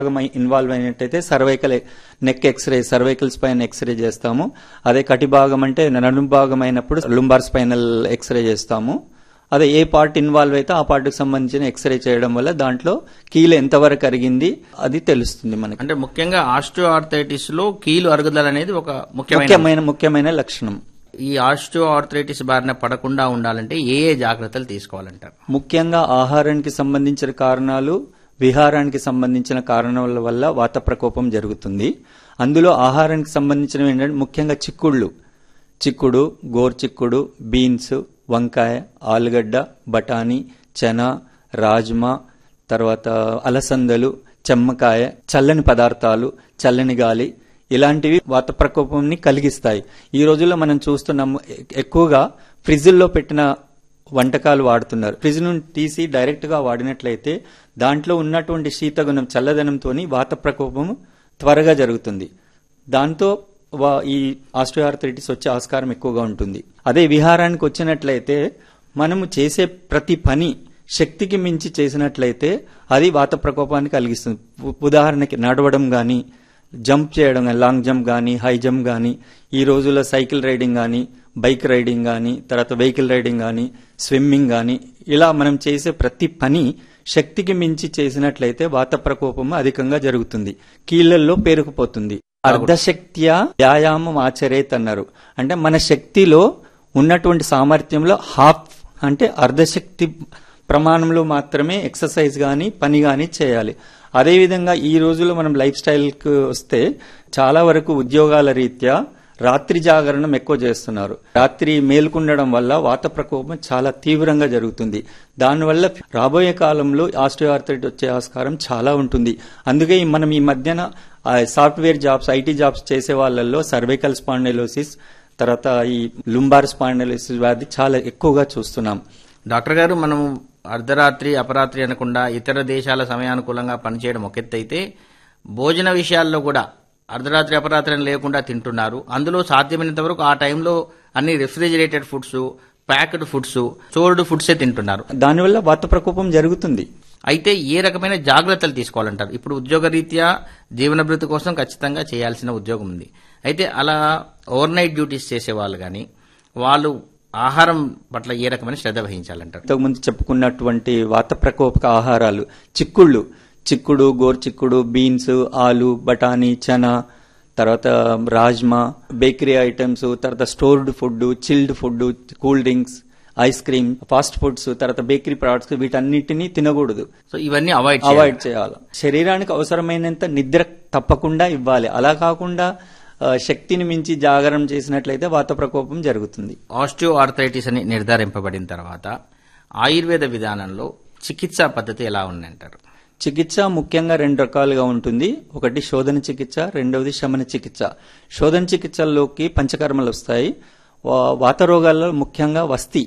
involve అయినట్టయితే cervical neck X-ray cervical spine X-ray చేస్తాము అదే కటి భాగం అంటే నడుము భాగం అయినప్పుడు లుంబార్ స్పైనల్ ఎక్స్రే చేస్తాము అదే ఏ పార్ట్ ఇన్వాల్వ్ అయితే ఆ పార్ట్కి సంబంధించిన ఎక్స్రే చేయడం వల్ల దాంట్లో కీలు ఎంతవరకు అరిగింది అది తెలుస్తుంది మనకి అంటే ముఖ్యంగా ఆస్టియో ఆర్థరైటిస్ లో కీలు అరుగుదల అనేది ఒక ముఖ్యమైన ముఖ్యమైన ముఖ్యమైన లక్షణం ఈ ఆస్టియో ఆర్థరైటిస్ బారిన పడకుండా ఉండాలంటే ఏ ఏ జాగ్రత్తలు తీసుకోవాలంటారు ముఖ్యంగా ఆహారానికి సంబంధించిన కారణాలు విహారానికి సంబంధించిన కారణాల వల్ల వాత ప్రకోపం జరుగుతుంది అందులో ఆహారానికి సంబంధించినవి ఏంటంటే ముఖ్యంగా చిక్కుళ్ళు చిక్కుడు గోర్చిక్కుడు బీన్స్ వంకాయ ఆలుగడ్డ బఠానీ చనా రాజ్మా తర్వాత అలసందలు చెమ్మకాయ చల్లని పదార్థాలు చల్లని గాలి ఇలాంటివి వాత ప్రకోపంని కలిగిస్తాయి ఈ రోజుల్లో మనం చూస్తున్నాము ఎ- ఎక్కువగా ఫ్రిడ్జ్ల్లో పెట్టిన వంటకాలు వాడుతున్నారు ఫ్రిడ్జ్ నుండి తీసి డైరెక్ట్ గా వాడినట్లయితే దాంట్లో ఉన్నటువంటి శీతగుణం చల్లదనంతోని వాత ప్రకోపం త్వరగా జరుగుతుంది దాంతో వా- ఈ ఆస్ట్రియార్థరైటిస్ వచ్చే ఆస్కారం ఎక్కువగా ఉంటుంది అదే విహారానికి వచ్చినట్లయితే మనము చేసే ప్రతి పని శక్తికి మించి చేసినట్లయితే అది వాత ప్రకోపాన్ని కలిగిస్తుంది ఉ- ఉదాహరణకి నడవడం గాని జంప్ చేయడం గాని లాంగ్ జంప్ గాని హై జంప్ గాని ఈ రోజుల్లో సైకిల్ రైడింగ్ గాని బైక్ రైడింగ్ గాని తర్వాత వెహికల్ రైడింగ్ గాని స్విమ్మింగ్ గాని ఇలా మనం చేసే ప్రతి పని శక్తికి మించి చేసినట్లయితే వాత ప్రకోపం అధికంగా జరుగుతుంది కీళ్లలో పేరుకుపోతుంది అర్ధశక్త్యా వ్యాయామం ఆచరేత్ అన్నారు అంటే మన శక్తిలో ఉన్నటువంటి సామర్థ్యంలో హాఫ్ అంటే అర్ధశక్తి ప్రమాణంలో మాత్రమే ఎక్సర్సైజ్ గాని పని గాని చేయాలి అదేవిధంగా ఈ రోజుల్లో మనం లైఫ్ స్టైల్కి వస్తే చాలా వరకు ఉద్యోగాల రీత్యా రాత్రి జాగరణం ఎక్కువ చేస్తున్నారు రాత్రి మేల్కొండడం వల్ల వాత ప్రకోపం చాలా తీవ్రంగా జరుగుతుంది దానివల్ల రాబోయే కాలంలో ఆస్ట్రియోఆర్థరైట్ వచ్చే ఆస్కారం చాలా ఉంటుంది అందుకే ఈ మనం ఈ మధ్యన ఆ, సాఫ్ట్వేర్ జాబ్స్ ఐటీ జాబ్స్ చేసే వాళ్ళల్లో సర్వైకల్ స్పాండైలోసిస్ తర్వాత ఈ లుంబార్ స్పాండైలోసిస్ వ్యాధి చాలా ఎక్కువగా చూస్తున్నాం డాక్టర్ గారు మనం అర్ధరాత్రి అపరాత్రి అనకుండా ఇతర దేశాల సమయానుకూలంగా పనిచేయడం ఒక ఎత్తు అయితే భోజన విషయాల్లో కూడా అర్ధరాత్రి అపరాత్రి అని లేకుండా తింటున్నారు అందులో సాధ్యమైనంత వరకు ఆ టైంలో అన్ని refrigerated foods packed foods stored ఫుడ్సే తింటున్నారు దానివల్ల వాత ప్రకోపం జరుగుతుంది అయితే ఏ రకమైన జాగ్రత్తలు తీసుకోవాలంటారు ఇప్పుడు ఉద్యోగ రీత్యా జీవనభృతి కోసం ఖచ్చితంగా చేయాల్సిన ఉద్యోగం ఉంది అయితే అలా ఓవర్ నైట్ డ్యూటీస్ చేసే వాళ్ళు కానీ వాళ్ళు ఆహారం పట్ల ఏ రకమైన శ్రద్ధ వహించాలంటారు ఇంతకుముందు చెప్పుకున్నటువంటి వాత ప్రకోపక ఆహారాలు చిక్కుళ్ళు చిక్కుడు గోర్చిక్కుడు బీన్స్ ఆలు బఠానీ చనా తర్వాత రాజ్మా బేకరీ ఐటమ్స్ తర్వాత stored food chilled food cool drinks ice cream fast foods తర్వాత బేకరీ ప్రొడక్ట్స్ వీటన్నిటిని తినకూడదు సో ఇవన్నీ అవాయిడ్ అవాయిడ్ చేయాలి శరీరానికి అవసరమైనంత నిద్ర తప్పకుండా ఇవ్వాలి అలా కాకుండా ఆ, శక్తిని మించి జాగరం చేసినట్లయితే వాత ప్రకోపం జరుగుతుంది ఆస్టియో ఆర్థరైటిస్ అని నిర్ధారింపబడిన తర్వాత ఆయుర్వేద విధానంలో చికిత్సా పద్ధతి ఎలా ఉందంటారు చికిత్స ముఖ్యంగా రెండు రకాలుగా ఉంటుంది ఒకటి శోధన చికిత్స రెండవది శమన చికిత్స శోధన చికిత్సల్లోకి పంచకర్మలు వస్తాయి వా- వాత రోగాల్లో ముఖ్యంగా వస్తి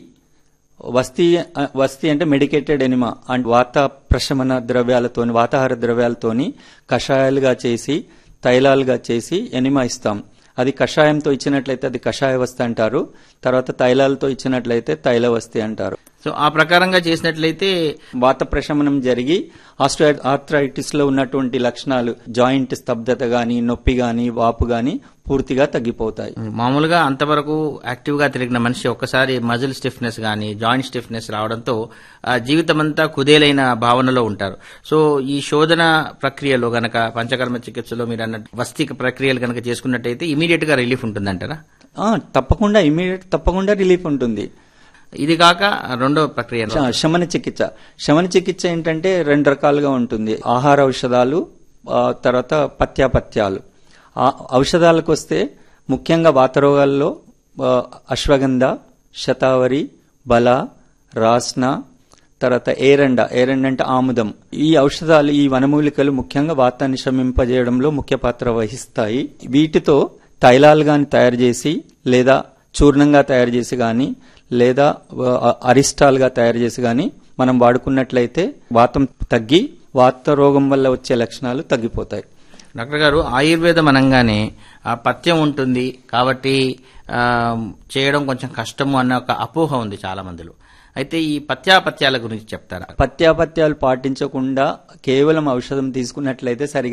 వస్తి వస్తి అంటే మెడికేటెడ్ ఎనిమా అండ్ వాత ప్రశమన ద్రవ్యాలతోని వాతాహార ద్రవ్యాలతోని కషాయాలుగా చేసి తైలాలుగా చేసి ఎనిమా ఇస్తాం అది కషాయంతో ఇచ్చినట్లయితే అది కషాయ వస్తి అంటారు తర్వాత తైలాలతో ఇచ్చినట్లయితే తైల వస్తి అంటారు సో ఆ ప్రకారంగా చేసినట్లయితే వాత ప్రశమనం జరిగి ఆస్ట్రో ఆర్థరైటిస్ లో ఉన్నటువంటి లక్షణాలు జాయింట్ స్తబ్దత గాని నొప్పి గాని వాపు గాని పూర్తిగా తగ్గిపోతాయి మామూలుగా అంతవరకు యాక్టివ్ గా తిరిగిన మనిషి ఒక్కసారి మజిల్ స్టిఫ్నెస్ గానీ జాయింట్ స్టిఫ్నెస్ రావడంతో ఆ జీవితం అంతా కుదేలైన భావనలో ఉంటారు సో ఈ శోధన ప్రక్రియలో గనక పంచకర్మ చికిత్సలో మీరు అన్న వస్తిక ప్రక్రియలు గనక చేసుకున్నట్టయితే ఇమీడియట్ గా రిలీఫ్ ఉంటుందంటారా ఆ, తప్పకుండా ఇమీడియట్ తప్పకుండా రిలీఫ్ ఉంటుంది ఇది కాక రెండో ప్రక్రియ శ- శమన చికిత్స శమన చికిత్స ఏంటంటే రెండు రకాలుగా ఉంటుంది ఆహార ఔషధాలు ఆ, తర్వాత పత్యాపత్యాలు ఆ ఔషధాలకు వస్తే ముఖ్యంగా వాత రోగాల్లో ఆ, అశ్వగంధ శతావరి బల రాస్న తర్వాత ఏరండ ఏరండ అంటే ఆముదం ఈ ఔషధాలు ఈ వనమూలికలు ముఖ్యంగా వాతాన్ని శమింపజేయడంలో ముఖ్య పాత్ర వహిస్తాయి వీటితో తైలాలు గాని తయారు చేసి లేదా చూర్ణంగా తయారు చేసి గాని లేదా ఆ, అరిస్టాల్గా తయారు చేసి గాని మనం వాడుకున్నట్లయితే వాతం తగ్గి వాత రోగం వల్ల వచ్చే లక్షణాలు తగ్గిపోతాయి డాక్టర్ గారు ఆయుర్వేదం అనగానే ఆ పథ్యం ఉంటుంది కాబట్టి ఆ, చేయడం కొంచెం కష్టము అన్న ఒక అపోహ ఉంది చాలా మందిలో అయితే ఈ పత్యాపత్యాల గురించి చెప్తారా పత్యాపత్యాలు పాటించకుండా కేవలం ఔషధం తీసుకున్నట్లయితే సరిగా